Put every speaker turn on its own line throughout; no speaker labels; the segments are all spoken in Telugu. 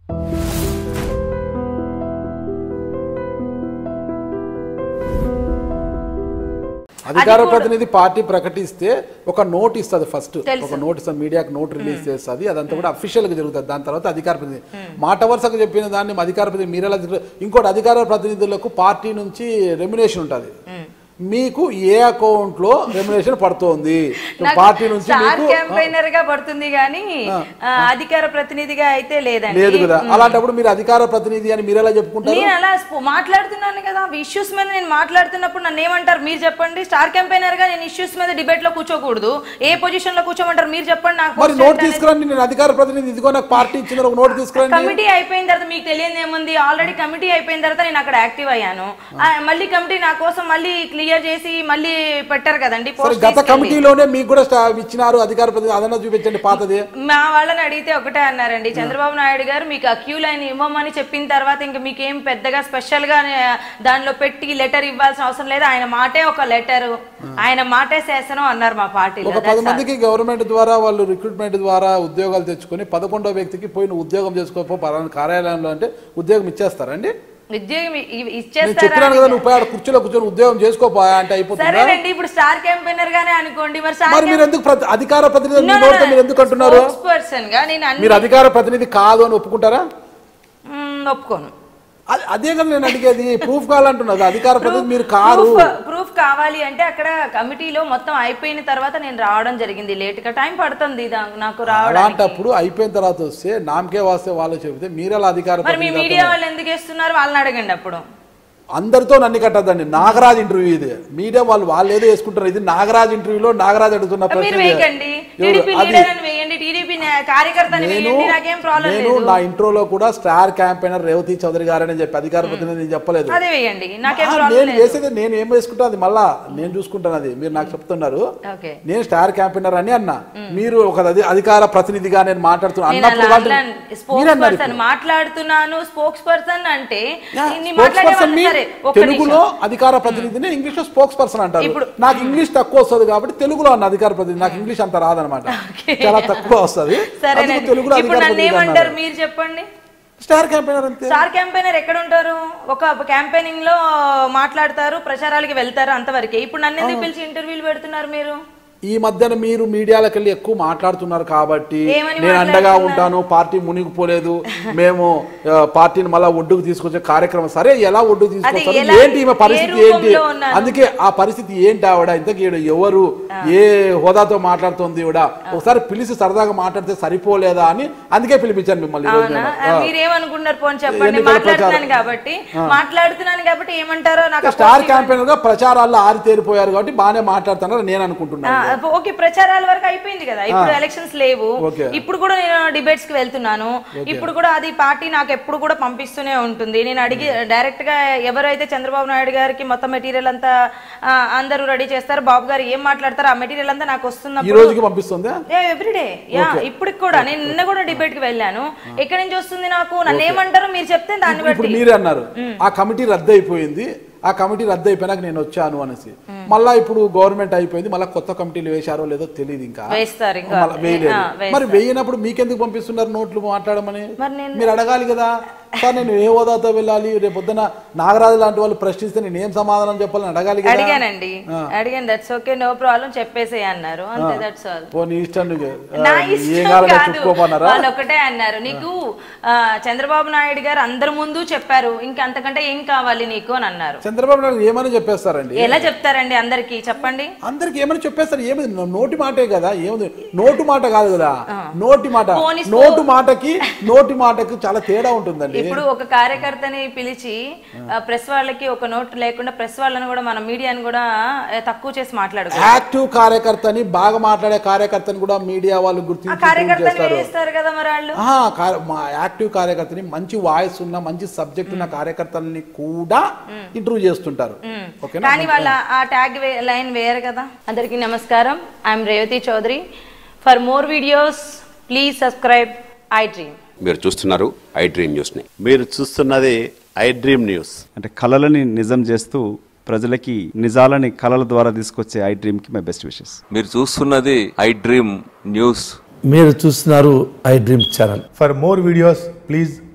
అధికార ప్రతినిధి పార్టీ ప్రకటిస్తే ఒక నోట్ ఇస్తుంది ఫస్ట్
తెలుసు.
ఒక నోట్ ఇస్తుంది మీడియాకి నోట్ రిలీజ్ చేస్తుంది అదంతా కూడా అఫీషియల్ గా జరుగుతుంది దాని తర్వాత అధికార ప్రతినిధి మాట వరుసగా చెప్పిన దాన్ని అధికార ప్రతినిధి మీరెలా చెప్పారు? ఇంకోటి అధికార ప్రతినిధులకు పార్టీ నుంచి రెమ్యునేషన్ ఉంటుంది మీకు ఏ అకౌంట్ లో రెమ్యునేషన్ పడుతోంది
నాకు
పార్టీ నుంచి
స్టార్
మీకు
క్యాంపెయినర్ గా పడుతుంది కానీ ఆ, అధికార ప్రతినిధిగా అయితే లేదండి
లేదు కదా అలాంటప్పుడు మీరు అధికార ప్రతినిధి అని మీరెలా చెప్పుకుంటారు
నేను అలా స్పో- మాట్లాడుతున్నాను కదా ఇష్యూస్ మీద నేను మాట్లాడుతున్నప్పుడు నన్ను ఏమంటారు మీరు చెప్పండి స్టార్ క్యాంపెయినర్ గా నేను ఇష్యూస్ మీద డిబేట్ లో కూర్చోకూడదు ఏ పొజిషన్ లో కూర్చోమంటారు మీరు చెప్పండి నాకు
మరి నోట్ తీసుకురండి నేను అధికార ప్రతినిధి ఇదిగో నాకు పార్టీ ఇచ్చిన ఒక నోట్ తీసుకురండి
కమిటీ అయిపోయిన తర్వాత మీకు తెలియదు ఏముంది ఆల్రెడీ కమిటీ అయిపోయిన తర్వాత నేను అక్కడ యాక్టివ్ అయ్యాను ఆ, మళ్ళీ కమిటీ నా కోసం మళ్ళీ క్లియర్ చేసి మళ్ళీ పెట్టారు కదండి
సరే
పోస్ట్
గత
తీసుకెళ్ళి.
కమిటీలోనే మీకు కూడా స్టా- ఇచ్చినారు అధికార ప్రతినిధి అదన్నా చూపించండి పాతది
మా వాళ్ళని అడిగితే ఒకటే అన్నారండి చంద్రబాబు నాయుడు గారు మీకు ఆ క్యూ లైన్ ఇవ్వమని చెప్పిన తర్వాత ఇంకా మీకేం పెద్దగా స్పెషల్ గా ఆ, దానిలో పెట్టి లెటర్ ఇవ్వాల్సిన అవసరం లేదు ఆయన మాటే ఒక లెటర్ ఆయన మాటే శాసనం అన్నారు మా పార్టీలో
ఒక పది మందికి గవర్నమెంట్ ద్వారా వాళ్ళు రిక్రూట్మెంట్ ద్వారా ఉద్యోగాలు తెచ్చుకొని పదకొండో వ్యక్తికి పోయిన ఉద్యోగం చేసుకోపో పలానా కార్యాలయంలో అంటే ఉద్యోగం ఇచ్చేస్తారండి
ఉద్యోగం ఇ- ఇ-
నేను
ఇచ్చేస్తారా
చెప్పినాను కదా నువ్వు పోయి ఆడ కుర్చీలో కూర్చొని ఉద్యోగం చేసుకోపో అంటే అయిపోతుందా
సరేనండి ఇప్పుడు స్టార్ క్యాంపెయినర్ గానే అనుకోండి మరి స్టార్
మరి మీరు ఎందుకు ప్రతి- అధికార ప్రతినిధి మీ నోటితో మీరు ఎందుకు అంటున్నారు
పర్సన్ గా నేను అన్ని
మీరు అధికార ప్రతినిధి కాదు అని ఒప్పుకుంటారా
మ్మ్, ఒప్పుకోను
అ- అదే కదా నేను అడిగేది ప్రూఫ్ కావాలంటున్నది అధికార ప్రతినిధి మీరు కారు
ప్రూఫ్ ప్రూఫ్ కావాలి అంటే అక్కడ కమిటీలో మొత్తం అయిపోయిన తర్వాత నేను రావడం జరిగింది లేట్ గా టైం పడుతుంది దా- నాకు రావడానికి
అలాంటప్పుడు అయిపోయిన తర్వాత వస్తే నామకే వాస్తే వాళ్ళు చెబితే మీరెలా అధికార
మరి మీ
ప్రతినిధి
మీడియా వాళ్ళు ఎందుకు వేస్తున్నారు వాళ్ళని అడగండి అప్పుడు
అందరితో నన్ను కట్టద్దండి నాగరాజ్ ఇంటర్వ్యూ ఇది మీడియా వాళ్ళు వాళ్ళు ఏదో వేసుకుంటారు ఇది నాగరాజ్ ఇంటర్వ్యూలో నాగరాజ్ అడుగుతున్న
మీరు
ప్రశ్న ఇది.
వేయకండి
ఎవరు?
టీడీపీ
అది
లీడర్ అని వేయండి టీడీపీ కార్యకర్త అని
నేను
వేయండి నాకేం ప్రాబ్లం
నేను
లేదు
నా ఇంట్రోలో కూడా స్టార్ క్యాంపెయినర్ రేవతి చౌదరి గారని చెప్పి అధికార ప్రతినిధి నేను చెప్పలేదు
అదే వేయండి నాకేం
ఆ,
ప్రాబ్లం
నేను
లేదు
వేసేది నేను ఏం వేసుకుంటా అది మళ్ళా నేను చూసుకుంటాను అది మీరు నాకు చెప్తున్నారు
ఓకే
నేను స్టార్ క్యాంపెయినర్ అని అన్నా మీరు ఒక అధి- అధికార ప్రతినిధిగా నేను మాట్లాడుతున్నా
నేను
అన్నప్పుడు
అలా
వాళ్ళు-
అనలేను.
మీరు
స్పోక్స్
అన్నారు
పర్సన్ మాట్లాడుతున్నాను స్పోక్స్ పర్సన్ అంటే ఇన్ని
స్పోక్స్
మాట్లాడే
పర్సన్
వాళ్ళు సరే ఒక్క
తెలుగులో
నిమిషం.
అధికార ప్రతినిధిని ఇంగ్లీష్ లో స్పోక్స్ పర్సన్ అంటారు
ఇప్పుడు-
నాకు ఇంగ్లీష్ తక్కువ వస్తుంది కాబట్టి తెలుగులో అన్న అధికార ప్రతినిధి నాకు ఇంగ్లీష్ అంత రాదనమాట చాలా తక్కువ వస్తుంది
సరేనండి
తెలుగులో
ఇప్పుడు
అధికార
నన్ను
ప్రతినిధి
ఏమంటారు
అన్నారు
మీరు చెప్పండి
స్టార్ క్యాంపెయినర్ అంతే
స్టార్ క్యాంపెయినర్ ఎక్కడ ఉంటారు ఒక క్యాంపెయినింగ్ లో మాట్లాడతారు ప్రచారాలకి వెళ్తారు అంతవరకే ఇప్పుడు నన్ను ఎందుకు పిలిచి ఇంటర్వ్యూలు పెడుతున్నారు మీరు
ఈ మధ్యన మీరు మీడియాలకు వెళ్ళి ఎక్కువ మాట్లాడుతున్నారు కాబట్టి
ఏమని
నేను అండగా
మాట్లాడుతున్నారు?
ఉంటాను పార్టీ మునిగిపోలేదు మేము ఆ, పార్టీని మళ్ళా ఒడ్డుకు తీసుకొచ్చే కార్యక్రమం సరే ఎలా ఒడ్డుకు తీసుకొస్తారు
ఎలా-
ఏంటి ఈమె పరిస్థితి
ఏ
ఏంటి
రూపంలో ఉన్నారు?
అందుకే ఆ పరిస్థితి ఏంటి ఆవిడ ఇంతకీ ఈవిడ ఎవరు ఏ హోదాతో మాట్లాడుతుంది ఈవిడ ఒకసారి పిలిచి సరదాగా మాట్లాడితే సరిపోలేదా అని అందుకే పిలిపించాను మిమ్మల్ని ఈ రోజు
అవునా
నేను. ఆ.
మీరేమనుకున్నారు పోని చెప్పండి
ఎన్నికల
మాట్లాడుతున్నాను
ప్రచారం.
కాబట్టి మాట్లాడుతున్నాను కాబట్టి ఏమంటారో నాకు ఆ
స్టార్
పోస్ట్
క్యాంపెయినర్ గా ప్రచారాల్లో ఆరితేరిపోయారు కాబట్టి బాగానే మాట్లాడుతున్నారు నేను అనుకుంటున్నాను
ఆ, ఓకే ప్రచారాల వరకు అయిపోయింది కదా ఇప్పుడు ఎలక్షన్స్ లేవు
ఓకే.
ఇప్పుడు కూడా నేను డిబేట్స్ కి వెళ్తున్నాను ఇప్పుడు కూడా అది పార్టీ నాకు ఎప్పుడు కూడా పంపిస్తూనే ఉంటుంది నేను అడిగి డైరెక్ట్ గా ఎవరైతే చంద్రబాబు నాయుడు గారికి మొత్తం మెటీరియల్ అంతా ఆ, అందరూ రెడీ చేస్తారు బాబు గారు ఏం మాట్లాడతారు ఆ మెటీరియల్ అంతా నాకు
ఈ
వస్తున్నప్పుడు
రోజుకి పంపిస్తుందా
ఎవ్రీడే యా ఇప్పటికి కూడా నేను నిన్న కూడా డిబేట్ కి వెళ్ళాను ఎక్కడి నుంచి వస్తుంది నాకు నన్ను ఏమంటారో మీరు చెప్తే దాన్ని
ఇప్పుడు
బట్టి
మీరే అన్నారు ఆ కమిటీ రద్దు అయిపోయింది ఆ కమిటీ రద్దు అయిపోయినాక నేను వచ్చాను అనేసి మళ్ళా ఇప్పుడు గవర్నమెంట్ అయిపోయింది మళ్ళీ కొత్త కమిటీలు వేశారో లేదో తెలియదు ఇంకా
వేస్తారు ఇంకా
మళ్ళా వేయలేదు
ఆ, వేస్తారు.
మరి వేయనప్పుడు మీకెందుకు పంపిస్తున్నారు నోట్లు మాట్లాడమని
మరి నేను-
మీరు అడగాలి కదా సార్ నేను ఏ హోదాతో వెళ్ళాలి రేపు పొద్దున నాగరాజు లాంటి వాళ్ళు ప్రశ్నిస్తే నేను ఏం సమాధానం చెప్పాలని అడగాలి కదా
అడిగానండి అడిగాను దట్స్ ఓకే నో ప్రాబ్లం చెప్పేసేయ్ అన్నారు అంతే దట్స్ ఆల్
పో నీ ఇష్టం నువ్వు ఆ,
నా
ఏం
ఇష్టం
కావాలో
కాదు
చెప్పుకోమన్నారా
వాళ్ళు ఒకటే అన్నారు నీకు ఆ, చంద్రబాబు నాయుడు గారు అందరి ముందు చెప్పారు ఇంకా అంతకంటే ఏం కావాలి నీకు అని అన్నారు
చంద్రబాబు నాయుడు ఏమని చెప్పేస్తారండి
ఎలా చెప్తారండి అందరికి చెప్పండి
అందరికి ఏమని చెప్పేస్తారు ఏమి నోటి మాటే కదా ఏముంది నోటు మాట కాదు కదా నోటి మాట
పోనీ
నోటు మాటకి నోటి మాటకి చాలా తేడా ఉంటుందండి
ఇప్పుడు ఒక కార్యకర్తని పిలిచి ప్రెస్ వాళ్ళకి ఒక నోట్ లేకుండా ప్రెస్ వాళ్ళని కూడా మన మీడియాని కూడా ఆ, తక్కువ చేసి మాట్లాడుకో
యాక్టివ్ కార్యకర్తని బాగా మాట్లాడే కార్యకర్తని కూడా మీడియా వాళ్ళు
ఆ
గుర్తించి interview
కార్యకర్తని
చేస్తారు
వేస్తారు కదా మరి వాళ్ళు
ఆహా, కా- మా యాక్టివ్ కార్యకర్తని మంచి వాయిస్ ఉన్న మంచి సబ్జెక్ట్ ఉన్న కార్యకర్తల్ని కూడా ఇంటర్వ్యూ చేస్తుంటారు ఓకేనా
కానీ వాళ్ళ ఆ ట్యాగ్ లైన్ వేరు కదా అందరికీ నమస్కారం I'm Revathi Chowdary for more videos please subscribe iDream
మీరు చూస్తున్నారు ఐ డ్రీమ్ న్యూస్ని
మీరు చూస్తున్నది ఐ డ్రీమ్ న్యూస్
అంటే కళలని నిజం చేస్తూ ప్రజలకి నిజాలని కళల ద్వారా తీసుకొచ్చే ఐ డ్రీమ్కి మై బెస్ట్ విషెస్
మీరు చూస్తున్నది ఐ డ్రీమ్ న్యూస్
మీరు చూస్తున్నారు iDream channel
For more videos, please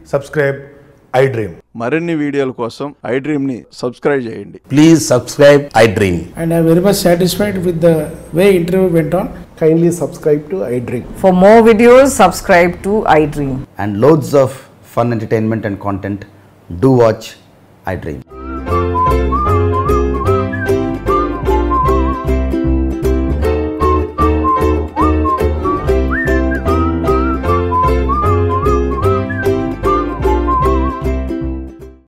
subscribe iDream.
మరిన్ని వీడియోల కోసం ఐ డ్రీమ్ని సబ్స్క్రైబ్ చేయండి
Please subscribe iDream.
and I'm very much satisfied with the way interview went on.
Kindly subscribe to iDream.
For more videos, subscribe to iDream.
And loads of fun entertainment and content. Do watch iDream.